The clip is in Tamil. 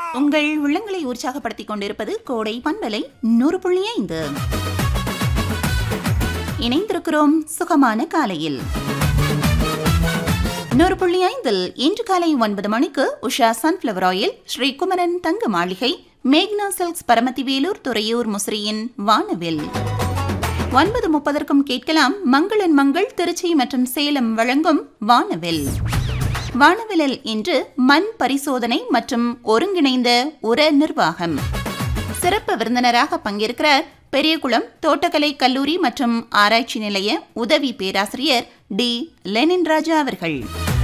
உங்கள் உள்ளங்களை உற்சாகப்படுத்திக் கொண்டிருப்பது கோடை பண்பலை நூறு புள்ளி ஐந்து இணைந்திருக்கிறோம் சுகமான காலையில் நூறு புள்ளி ஐந்தில் இன்று காலை ஒன்பது மணிக்கு உஷா சன்ஃப்ளவர் ஆயில் ஸ்ரீகுமரன் தங்க மாளிகை மேக்னா சில்க்ஸ் பரமத்தி வேலூர் துறையூர் முசிறியின் வானவில் ஒன்பது முப்பதற்கும் கேட்கலாம் மங்களன் மங்கள் திருச்சி மற்றும் சேலம் வழங்கும் வானவில் வானவிலில் இன்று மண் பரிசோதனை மற்றும் ஒருங்கிணைந்த உர நிர்வாகம் சிறப்பு விருந்தினராக பங்கேற்கிறார் பெரியகுளம் தோட்டக்கலை கல்லூரி மற்றும் ஆராய்ச்சி நிலைய உதவி பேராசிரியர் டி லெனின் ராஜா அவர்கள்